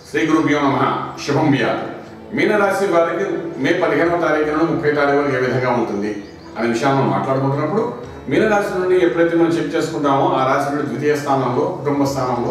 శ్రీ గురుభ్యో నమ శుభం బియాదు మీనరాశి వారికి మే పదిహేనవ తారీఖు నుండి ముప్పై తారీఖు వరకు ఏ విధంగా ఉంటుంది అనే విషయాన్ని మనం మాట్లాడుకుంటున్నప్పుడు మీనరాశి నుండి ఎప్పుడైతే మనం చెక్ చేసుకుంటామో ఆ రాశి నుండి ద్వితీయ స్థానంలో కుటుంబ స్థానంలో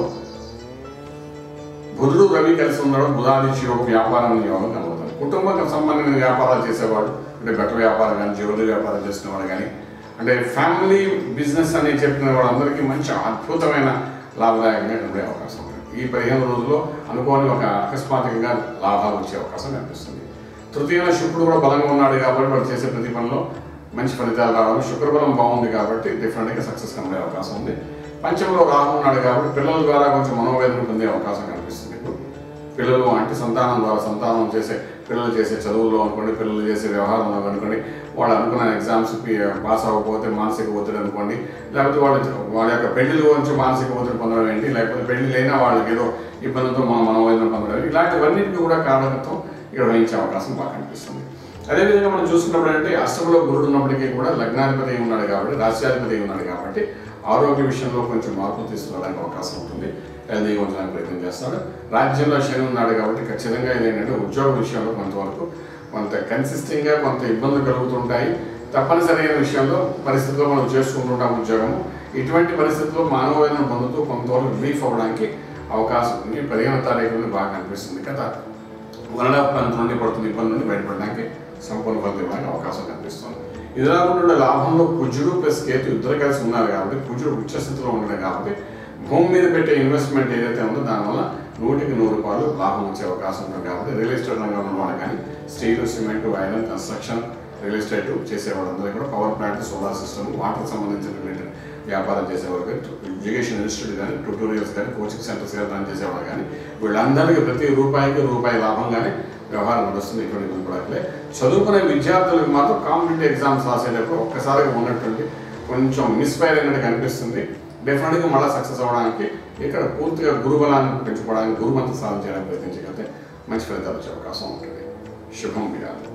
బుధుడు రవి కలిసి ఉన్నాడు బుధాది యోగ వ్యాపారం యోగం కనబడుతుంది కుటుంబం సంబంధించిన వ్యాపారాలు చేసేవాడు అంటే బట్టల వ్యాపారం కానీ జ్యువెలరీ వ్యాపారం చేస్తున్నవాడు కానీ అంటే ఫ్యామిలీ బిజినెస్ అని చెప్పిన వాళ్ళందరికీ మంచి అద్భుతమైన లాభదాయకంగా కనబడే అవకాశం ఉంది ఈ పదిహేను రోజుల్లో అనుకోని ఒక అకస్మాత్తుగా లాభాలు వచ్చే అవకాశం కనిపిస్తుంది తృతీయంలో శుక్రుడు కూడా బలంగా ఉన్నాడు కాబట్టి వాడు చేసే ప్రతి పనిలో మంచి ఫలితాలు రావడం శుక్రబలం బాగుంది కాబట్టి డిఫరెంట్గా సక్సెస్ కనబడే అవకాశం ఉంది పంచంలో రాహు ఉన్నాడు కాబట్టి పిల్లల ద్వారా కొంచెం మనోవేదన పొందే అవకాశం కనిపిస్తుంది ఇప్పుడు పిల్లలు అంటే సంతానం ద్వారా సంతానం చేసే పిల్లలు చేసే చదువుల్లో అనుకోండి పిల్లలు చేసే వ్యవహారంలో అనుకోండి వాళ్ళు అనుకున్న ఎగ్జామ్స్ పాస్ అవ్వకపోతే మానసిక ఒత్తిడి అనుకోండి లేకపోతే వాళ్ళ వాళ్ళ యొక్క పెళ్లిల గురించి మానసిక ఒత్తిడి పొందడం ఏంటి లేకపోతే పెళ్లి లేనా వాళ్ళకి ఏదో ఇబ్బందులతో మన మనోవేదన పొందడం ఏంటి ఇలాంటివన్నిటికీ కూడా కారణత్వం ఇక్కడ వహించే అవకాశం బాగా కనిపిస్తుంది అదేవిధంగా మనం చూసుకున్నప్పుడు అంటే అష్టములో గురుడు ఉన్నప్పటికీ కూడా లగ్నాధిపతి అయి ఉన్నాడు కాబట్టి రాష్ట్రాధిపతి అయి ఉన్నాడు కాబట్టి ఆరోగ్య విషయంలో కొంచెం మార్పులు తీసుకురావడానికి అవకాశం ఉంటుంది హెల్దీగా ఉంచడానికి ప్రయత్నం చేస్తాడు రాజ్యంలో శని ఉన్నాడు కాబట్టి ఖచ్చితంగా ఇది ఏంటంటే ఉద్యోగ విషయంలో కొంతవరకు కొంత కన్సిస్టెంట్గా కొంత ఇబ్బందులు కలుగుతుంటాయి తప్పనిసరైన విషయంలో పరిస్థితుల్లో మనం చేసుకుంటుంటాం ఉద్యోగము ఇటువంటి పరిస్థితుల్లో మానవమైన పొందుతూ కొంతవరకు రిలీఫ్ అవ్వడానికి అవకాశం ఉంది పదిహేను తారీఖు నుండి బాగా కనిపిస్తుంది కదా వన్ అండ్ హాఫ్ మంత్ నుండి పడుతున్న ఇబ్బంది నుండి బయటపడడానికి సంపూర్ణ ఫలితం ఇవ్వడానికి అవకాశం కనిపిస్తుంది ఇది రాకుండా లాభంలో కుజుడు ప్లస్ కేతు ఇద్దరు కలిసి ఉన్నారు కాబట్టి కుజుడు ఉచ్చస్థితిలో ఉండడం కాబట్టి భూమి మీద పెట్టే ఇన్వెస్ట్మెంట్ ఏదైతే ఉందో దానివల్ల నూటికి నూరు రూపాయలు లాభం వచ్చే అవకాశం ఉంటుంది కాబట్టి రియల్ ఎస్టేట్ రంగంలో ఉన్నవాడు కానీ steel cement iron construction real estate చేసేవాళ్ళందరూ కూడా power plant solar system water సంబంధించిన రిలేటెడ్ వ్యాపారం చేసేవారు కానీ ఎడ్యుకేషన్ ఇన్స్టిట్యూట్ కానీ ట్యూటోరియల్స్ కానీ కోచింగ్ సెంటర్స్ కానీ రన్ చేసేవారు కానీ వీళ్ళందరికీ ప్రతి రూపాయికి రూపాయి లాభంగానే వ్యవహారం నడుస్తుంది ఎటువంటి ఇబ్బంది పడట్లే చదువుకునే విద్యార్థులకు మాత్రం కాంపిటేటివ్ ఎగ్జామ్స్ రాసేటప్పుడు ఒక్కసారిగా ఉన్నటువంటి కొంచెం మిస్ఫైర్ అయినట్టు కనిపిస్తుంది డెఫినెట్గా మళ్ళీ సక్సెస్ అవ్వడానికి ఇక్కడ పూర్తిగా గురుబలాన్ని పెంచుకోవడానికి గురుమంత్ర సాధన చేయడానికి ప్రయత్నించగలిగితే మంచి ఫలితాలు వచ్చే అవకాశం ఉంటుంది శుభం విధానం